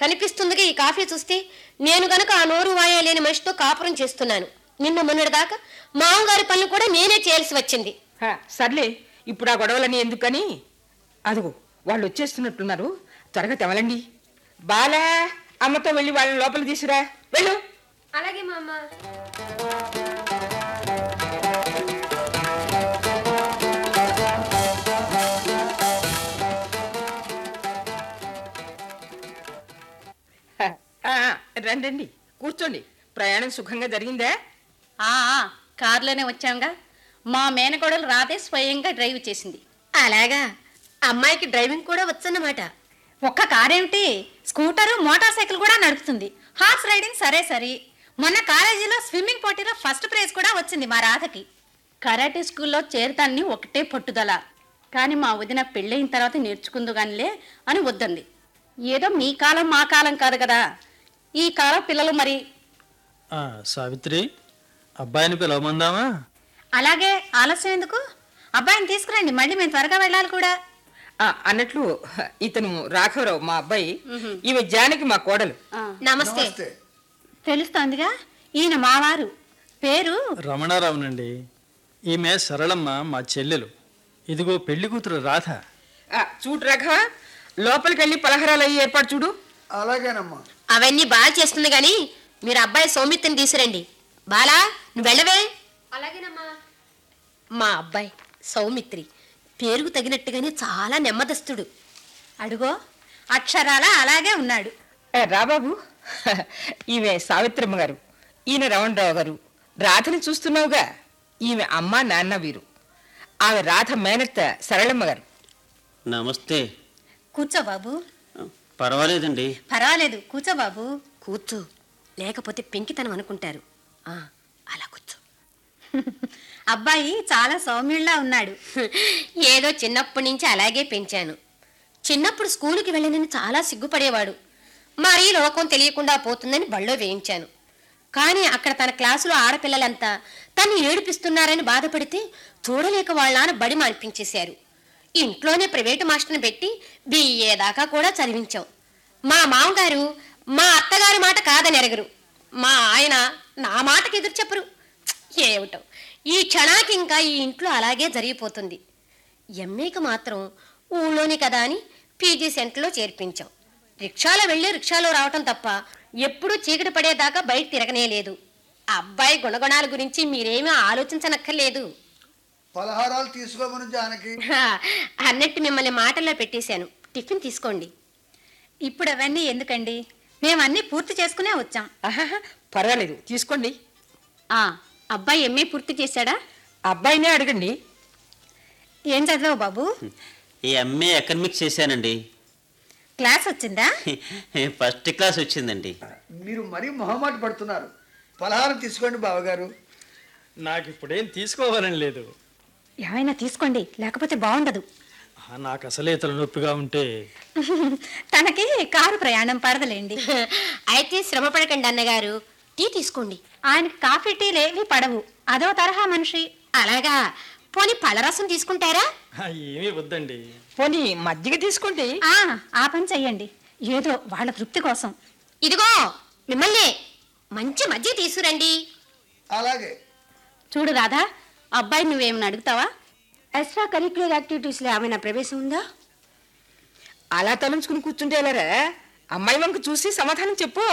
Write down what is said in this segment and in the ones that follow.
కనిపిస్తుందిగా ఈ కాఫీ చూస్తే నేను గనక ఆ నోరు వాయా లేని మనిషితో కాపురం చేస్తున్నాను నిన్న మొన్నటిదాకా మామగారి పనులు కూడా నేనే చేయాల్సి వచ్చింది హ, సర్లే ఇప్పుడు ఆ గొడవలని ఎందుకని అదిగో వాళ్ళు వచ్చేస్తున్నట్టున్నారు త్వరగా తెవలండి బాలా అమ్మతో వెళ్ళి వాళ్ళని లోపల తీసురా వెళ్ళు అలాగే మామ హ, ఆ, రండి రండి కూర్చోండి ప్రయాణం సుఖంగా జరిగిందా ఆ ఆ, కారులోనే వచ్చాంగా మా మేనకోడలు రాతే స్వయంగా డ్రైవ్ చేసింది అలాగా అమ్మాయికి డ్రైవింగ్ కూడా వచ్చన్నమాట ఒక్క కారేమిటి స్కూటరు మోటార్ సైకిల్ కూడా నడుపుతుంది హార్స్ రైడింగ్ సరే సరి మొన్న కాలేజీలో స్విమ్మింగ్ పోటీలో ఫస్ట్ ప్రైజ్ కూడా వచ్చింది మా రాధకి కరాటే స్కూల్లో చేరతాన్ని ఒకటే పట్టుదల కానీ మా వదిన పెళ్ళయిన తర్వాత నేర్చుకుందు గానిలే అని వద్దంది ఏదో మీ కాలం మా కాలం కాదు కదా ఈ కాలం పిల్లలు మరి ఆ, సావిత్రి అబ్బాయిని పిలవమందామా అలాగే ఆలస్యం ఎందుకు అబ్బాయిని తీసుకురండి మళ్ళీ మేము త్వరగా వెళ్ళాలి కూడా ఆ, అన్నట్లు హ, ఇతను రాఘవరావు మా అబ్బాయి ఈమె జానకి మా కోడలు నమస్తే తెలుస్తోందిగా ఈయన మావారు పేరు రమణారావునండి ఈమె సరళమ్మ మా చెల్లెలు ఇదిగో పెళ్లి కూతురు రాధ ఆ, చూడు రాఘవ లోపలికి వెళ్ళి పలహారాలు అయ్యి ఏర్పాటు చూడు అలాగేనమ్మా అవన్నీ బాగా చేస్తుంది గాని మీరు అబ్బాయి సౌమిత్రిని తీసురండి బాలా నువ్వు వెళ్ళవే అలాగేనమ్మా మా అబ్బాయి సౌమిత్రి పేరుకు తగినట్టుగానే చాలా నెమ్మదస్తుడు అడుగో అక్షరాల అలాగే ఉన్నాడు ఏ, రా బాబు ఈమె సావిత్రమ్మ గారు ఈయన రమణరావు గారు రాధని చూస్తున్నావుగా ఈమె అమ్మ నాన్న వీరు ఆమె రాధ మేనత్త సరళమ్మ గారు నమస్తే కూర్చో బాబు పర్వాలేదండి పర్వాలేదు కూర్చో బాబు కూర్చో లేకపోతే పెంకితనం అనుకుంటారు ఆ, అలా కూర్చో అబ్బాయి చాలా సౌమ్యుల్లా ఉన్నాడు ఏదో చిన్నప్పటి నుంచి అలాగే పెంచాను చిన్నప్పుడు స్కూలుకి వెళ్ళనని చాలా సిగ్గుపడేవాడు మరీ లోకం తెలియకుండా పోతుందని బళ్ళో వేయించాను కానీ అక్కడ తన క్లాసులో ఆడపిల్లలంతా తను ఏడిపిస్తున్నారని బాధపడితే చూడలేక వాళ్ళ నాన్న బడి మాన్పించేశారు ఇంట్లోనే ప్రైవేటు మాస్టర్ని పెట్టి బిఏ దాకా కూడా చదివించాం మా మామగారు మా అత్తగారి మాట కాదని ఎరగరు మా ఆయన నా మాటకి ఎదురు చెప్పరు ఏమిటో ఈ క్షణాకి ఇంకా ఈ ఇంట్లో అలాగే జరిగిపోతుంది ఎంఏకి మాత్రం ఊళ్ళోనే కదా అని పీజీ సెంటర్లో చేర్పించాం రిక్షాలో వెళ్ళి రిక్షాలో రావటం తప్ప ఎప్పుడూ చీకటి పడేదాకా బయట తిరగనే లేదు ఆ అబ్బాయి గుణగుణాల గురించి మీరేమీ ఆలోచించనక్కర్లేదు పలహారాలు తీసుకోమని జానకి హా, అన్నట్టు మిమ్మల్ని మాటల్లో పెట్టేశాను టిఫిన్ తీసుకోండి ఇప్పుడు అవన్నీ ఎందుకండి మేము అన్నీ పూర్తి చేసుకునే వచ్చాం ఆహాహా, పర్వాలేదు తీసుకోండి ఆ అబ్బాయి ఎంఏ పూర్తి చేశాడా అబ్బాయినే అడగండి ఏం చదివావు బాబు ఈ ఎంఏ ఎకనమిక్స్ చేశానండి క్లాస్ వచ్చిందా ఫస్ట్ క్లాస్ వచ్చిందండి మీరు మరీ మొహమాట పడుతున్నారు పలహారం తీసుకోండి బావగారు నాకు ఇప్పుడేం తీసుకోవాలని లేదు ఏమైనా తీసుకోండి లేకపోతే బాగుండదు ఆ, నాకు అసలే తలనొప్పిగా ఉంటే తనకి కారు ప్రయాణం పడదలేండి అయితే శ్రమ పడకండి అన్నగారు టీ తీసుకోండి ఆయనకి కాఫీ టీ లేవి పడవు అదో తరహా మనిషి అలాగా పోనీ పళ్ళరసం తీసుకుంటారా ఆ, ఏమీ వద్దండి పోనీ మజ్జిగ తీసుకోండి ఆ ఆ పని చెయ్యండి ఏదో వాళ్ళ తృప్తి కోసం ఇదిగో మిమ్మల్ని మంచి మజ్జిగ తీసుకురండి అలాగే చూడు రాధా అబ్బాయి నువ్వేమైనా అడుగుతావా ఎక్స్ట్రా కరిక్యులర్ యాక్టివిటీస్లో ఏమైనా ప్రవేశం ఉందా అలా తలంచుకుని కూర్చుంటే ఎలారా అమ్మాయి వంక చూసి సమాధానం చెప్పు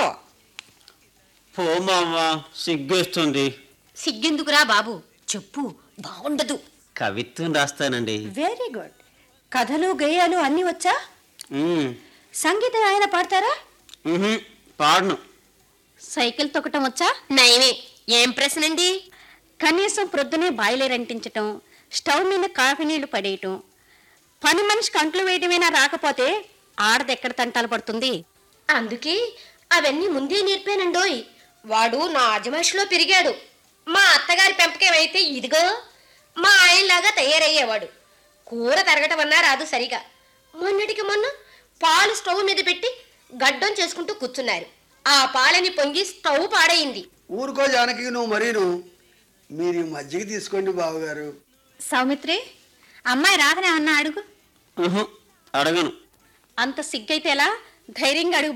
పో మామ సిగ్గేస్తుంది సిగ్గెందుకురా బాబు చెప్పు బాగుండదు కవిత్వం రాస్తానండి వెరీ గుడ్ కథలు గేయాలు అన్నీ వచ్చా మ్మ్. సంగీతం ఆయన పాడతారా మ్హూ. పాడను సైకిల్ తొక్కటం వచ్చా నయమే ఏం ప్రశ్న అండి కనీసం ప్రొద్దునే బాయిలర్ అంటించటం స్టవ్ మీద కాఫీ నీళ్లు పడేయటం పని మనిషికి అంట్లు వేయటమైనా రాకపోతే ఆడది ఎక్కడ తంటాలు పడుతుంది అందుకే అవన్నీ ముందే నేర్పానండోయ్ వాడు నా అజమాషిలో పెరిగాడు మా అత్తగారి పెంపకమైతే ఇదిగో మా ఆయనలాగా తయారయ్యేవాడు కూర తరగటం అన్నా రాదు సరిగా మొన్నటికి మొన్న పాలు స్టవ్ మీద పెట్టి గడ్డం చేసుకుంటూ కూర్చున్నారు ఆ పాలని పొంగి స్టవ్ పాడైంది ఊరుకో జానకి నువ్వు మరీను మీరు ఈ మజ్జిగ తీసుకోండి బావగారు సౌమిత్రి అమ్మాయి రాధనే అన్న అడుగు మ్హూ. అడగను అంత సిగ్గైతే ఎలా ధైర్యంగా అడుగు